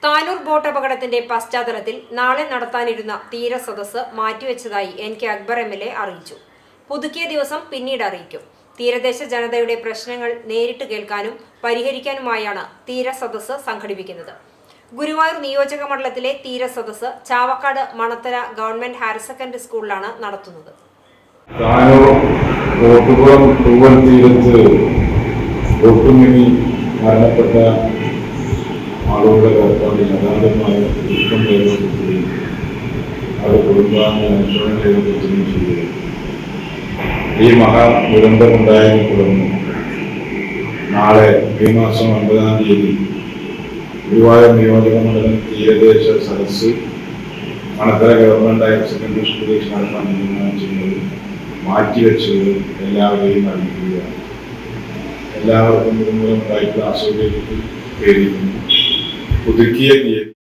Tanur boat അപകടത്തിന്റെ പശ്ചാത്തലത്തിൽ നാളെ നടത്താനിരുന്ന തീരസദസ്സ് മാറ്റിവെച്ചതായി N K Akbar M L A അറിയിച്ചു പുതുക്കിയ ദിവസം പിന്നീട് അറിയിക്കും തീരദേശ ജനതയുടെ പ്രശ്നങ്ങൾ നേരിട്ട് കേൾക്കാനും പരിഹരിക്കാനുമായാണ് തീരസദസ്സ് സംഘടിപ്പിക്കുന്നത് ഗുരുവായൂർ നിയോജക മണ്ഡലത്തിലെ തീരസദസ്സ് Chavakkad Manathala government higher secondary സ്കൂളിലാണ് നടത്തുന്നത് താനൂർ കോട്ടുകുളം തൂവൽ തീരത്ത് ഒട്ടുമിനി മരണപ്പെട്ട ആളുകളുടെ കർത്താവിൽ അഗാധമായ ദുഃഖം രേഖപ്പെടുത്തുകയും അവരുടെ കുടുംബാംഗങ്ങൾ അനുശോചനം രേഖപ്പെടുത്തുകയും ചെയ്യുകയും ഈ മഹാ ദുരന്തമുണ്ടായതിനെ തുടർന്ന് നാളെ ഈ മാസം ഒൻപതാം തീയതി ഗുരുവായൂർ നിയോജക മണ്ഡലം തീരദേശ സദസ്സ് മണത്തല ഗവൺമെന്റ് ഹയർ സെക്കൻഡറി സ്കൂളിൽ നടത്താൻ തീരുമാനം ചെയ്യുന്നത് മാറ്റിവെച്ചത് എല്ലാവരെയും അറിയിക്കുകയാണ് എല്ലാവർക്കും ഇതുമൂലം ഉണ്ടായിട്ടുള്ള അസൗകര്യത്തിൽ പേരിക്കുന്നു പുതുക്കിയ തീയതി